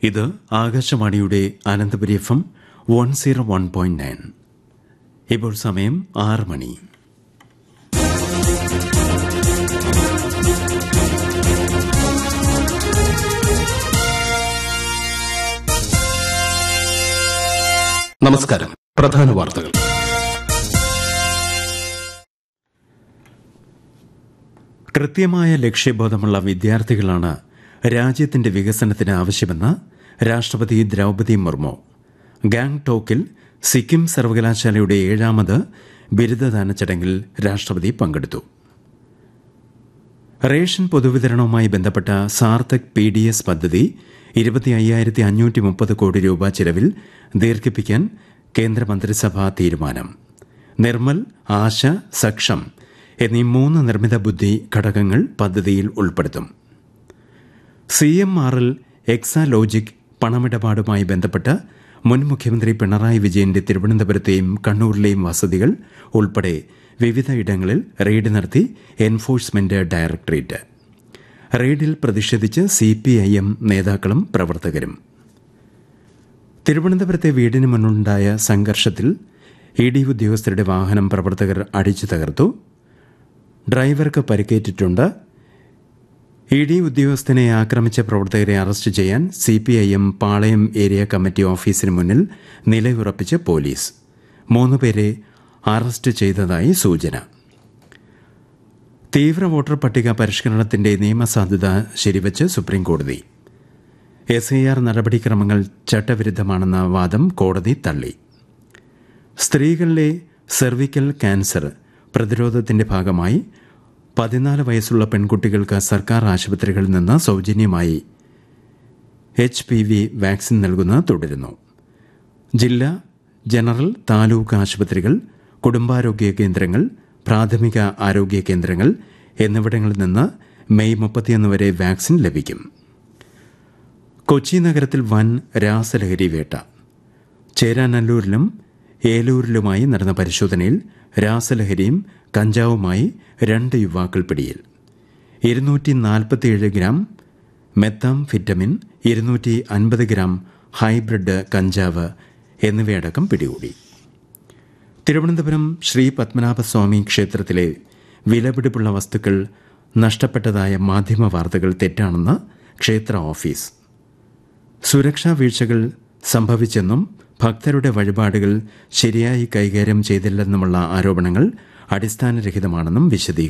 ഇത് ആകാശവാണിയുടെ Ananthapuri F M one zero one point nine ഇപ്പോൾ സമയം ആറ് മണി നമസ്കാരം പ്രധാന വാർത്തകൾ കൃത്യമായ ലക്ഷ്യബോധമുള്ള വിദ്യാർത്ഥികളാണ് രാജ്യത്തിന്റെ വികസനത്തിന് ആവശ്യമെന്ന് രാഷ്ട്രപതി ദ്രൗപദി മുർമു ഗാംഗ്ടോക്കിൽ സിക്കിം സർവകലാശാലയുടെ ഏഴാമത് ബിരുദദാന ചടങ്ങിൽ രാഷ്ട്രപതി പങ്കെടുത്തു റേഷൻ പൊതുവിതരണവുമായി ബന്ധപ്പെട്ട സാർത്ഥക് പി ഡി എസ് പദ്ധതി ഇരുപത്തി അയ്യായിരത്തി അഞ്ഞൂറ്റി മുപ്പത് കോടി രൂപ ചിലവിൽ ദീർഘിപ്പിക്കാൻ കേന്ദ്രമന്ത്രിസഭാ തീരുമാനം നിർമ്മൽ ആശ സക്ഷം എന്നീ മൂന്ന് നിർമ്മിത ബുദ്ധി ഘടകങ്ങൾ പദ്ധതിയിൽ ഉൾപ്പെടുത്തും C M R L Exalogic പണമിടപാടുമായി ബന്ധപ്പെട്ട് മുൻ മുഖ്യമന്ത്രി പിണറായി വിജയന്റെ തിരുവനന്തപുരത്തെയും കണ്ണൂരിലെയും വസതികൾ ഉൾപ്പെടെ വിവിധ ഇടങ്ങളിൽ റെയ്ഡ് നടത്തി എൻഫോഴ്സ്മെന്റ് ഡയറക്ടറേറ്റ് റെയ്ഡിൽ പ്രതിഷേധിച്ച് സി പി ഐ എം നേതാക്കളും പ്രവർത്തകരും തിരുവനന്തപുരത്തെ വീടിന് മുന്നുണ്ടായ സംഘർഷത്തിൽ ഇ ഡി ഉദ്യോഗസ്ഥരുടെ വാഹനം പ്രവർത്തകർ അടിച്ചു തകർത്തു ഡ്രൈവർക്ക് പരിക്കേറ്റിട്ടുണ്ട് ഇ ഡി ഉദ്യോഗസ്ഥനെ ആക്രമിച്ച പ്രവർത്തകരെ അറസ്റ്റ് ചെയ്യാൻ C P I M Palayam area committee ഓഫീസിന് മുന്നിൽ നിലയുറപ്പിച്ച് പോലീസ് മൂന്നുപേരെ അറസ്റ്റ് ചെയ്തതായി സൂചന തീവ്ര വോട്ടർ പട്ടിക പരിഷ്കരണത്തിന്റെ നിയമസാധുത ശരിവച്ച് സുപ്രീംകോടതി എസ് ഐ ആർ നടപടിക്രമങ്ങൾ ചട്ടവിരുദ്ധമാണെന്ന വാദം കോടതി തള്ളി സ്ത്രീകളിലെ സെർവിക്കൽ ക്യാൻസർ പ്രതിരോധത്തിന്റെ ഭാഗമായി പതിനാല് വയസ്സുള്ള പെൺകുട്ടികൾക്ക് സർക്കാർ ആശുപത്രികളിൽ നിന്ന് സൗജന്യമായി എച്ച് പി വി വാക്സിൻ നൽകുന്നത് തുടരുന്നു ജില്ലാ ജനറൽ താലൂക്ക് ആശുപത്രികൾ കുടുംബാരോഗ്യ കേന്ദ്രങ്ങൾ പ്രാഥമിക ആരോഗ്യ കേന്ദ്രങ്ങൾ എന്നിവിടങ്ങളിൽ നിന്ന് മെയ് മുപ്പത്തിയൊന്ന് വരെ വാക്സിൻ ലഭിക്കും കൊച്ചി നഗരത്തിൽ വൻ രാസലഹരി വേട്ട ചേരാനല്ലൂരിലും ഏലൂരിലുമായി നടന്ന പരിശോധനയിൽ രാസലഹരിയും കഞ്ചാവുമായി രണ്ട് യുവാക്കൾ പിടിയിൽ ഇരുന്നൂറ്റി നാൽപ്പത്തിയേഴ് ഗ്രാം മെത്താം ഫിറ്റമിൻ ഇരുന്നൂറ്റി അൻപത് ഗ്രാം ഹൈബ്രിഡ് കഞ്ചാവ് എന്നിവയടക്കം പിടികൂടി തിരുവനന്തപുരം ശ്രീ പത്മനാഭസ്വാമി ക്ഷേത്രത്തിലെ വിലപിടിപ്പുള്ള വസ്തുക്കൾ നഷ്ടപ്പെട്ടതായ മാധ്യമ വാർത്തകൾ തെറ്റാണെന്ന് ക്ഷേത്ര ഓഫീസ് സുരക്ഷാ വീഴ്ചകൾ സംഭവിച്ചെന്നും ഭക്തരുടെ വഴിപാടുകൾ ശരിയായി കൈകാര്യം ചെയ്തില്ലെന്നുമുള്ള ആരോപണങ്ങൾ അടിസ്ഥാനരഹിതമാണെന്നും വിശദീകരിച്ചു